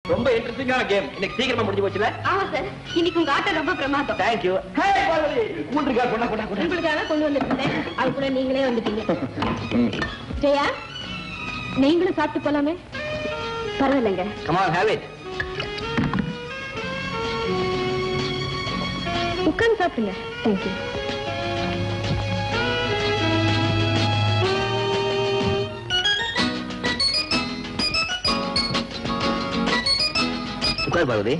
ரொம்ப இன்ட்ரெஸ்டிங்கான கேம் இன்னைக்கு சீக்கிரமா முடிஞ்சு போச்சுல ஆமா சார் இன்னைக்கு உங்க ஆட்டம் ரொம்ப பிரமாதம் தேங்க்யூ ஹே பார்வதி கூண்டிருக்கா கொண்டா கொண்டா கொண்டா உங்களுக்காக கொண்டு வந்துருந்தேன் அது கூட நீங்களே வந்துட்டீங்க ஜெயா நீங்களும் சாப்பிட்டு போலாமே பரவாயில்லைங்க கம் ஆன் ஹேவ் இட் உட்கார்ந்து சாப்பிடுங்க தேங்க்யூ உட்கார் பார்வதி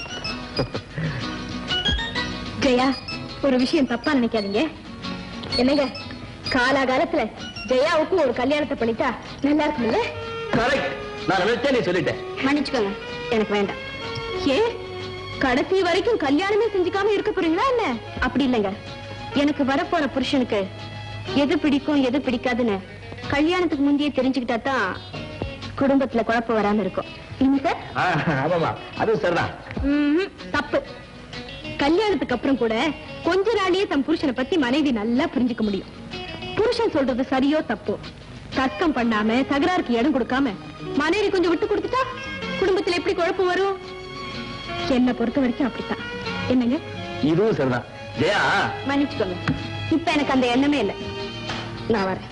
ஜெயா ஒரு விஷயம் தப்பா நினைக்காதீங்க என்னங்க காலாகாலத்துல ஜெயாவுக்கும் ஒரு கல்யாணத்தை பண்ணிட்டா நல்லா இருக்கும்ல கரெக்ட் நான் நினைச்சேன் நீ சொல்லிட்டேன் மன்னிச்சுக்கோங்க எனக்கு வேண்டாம் ஏ கடைசி வரைக்கும் கல்யாணமே செஞ்சுக்காம இருக்க போறீங்களா என்ன அப்படி இல்லைங்க எனக்கு வரப்போற புருஷனுக்கு எது பிடிக்கும் எது பிடிக்காதுன்னு கல்யாணத்துக்கு முந்தையே தெரிஞ்சுக்கிட்டா தான் குடும்பத்துல குழப்பம் வராம இருக்கும் என்ன சார் ஆ, ஆமாமா அதுவும் சரிதான் ம்ஹும், தப்பு கல்யாணத்துக்கு அப்புறம் கூட கொஞ்ச நாளையே தன் புருஷனை பத்தி மனைவி நல்லா புரிஞ்சுக்க முடியும் புருஷன் சொல்றது சரியோ தப்போ தர்க்கம் பண்ணாம தகராறுக்கு இடம் கொடுக்காம மனைவி கொஞ்சம் விட்டு கொடுத்துட்டா குடும்பத்துல எப்படி குழப்பம் வரும் என்னை பொறுத்த வரைக்கும் அப்படித்தான் என்னங்க இதுவும் சரிதான் ஜெயா மன்னிச்சுக்கோங்க இப்ப எனக்கு அந்த எண்ணமே இல்லை நான் வரேன்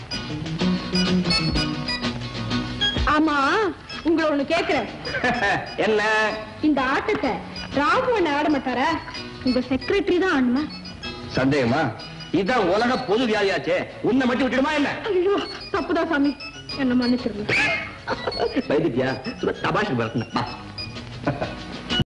ஆமா உங்களை ஒண்ணு கேக்குறேன் என்ன இந்த ஆட்டத்தை ராகு அண்ணன் ஆட மாட்டாரா உங்க செக்ரட்டரி தான் ஆடணுமா சந்தேகமா இதான் உலக பொது வியாதியாச்சே உன்னை மட்டும் விட்டுடுமா என்ன ஐயோ தப்புதான் சாமி என்ன மன்னிச்சிருங்க வைத்தியா தபாஷுக்கு வரணும்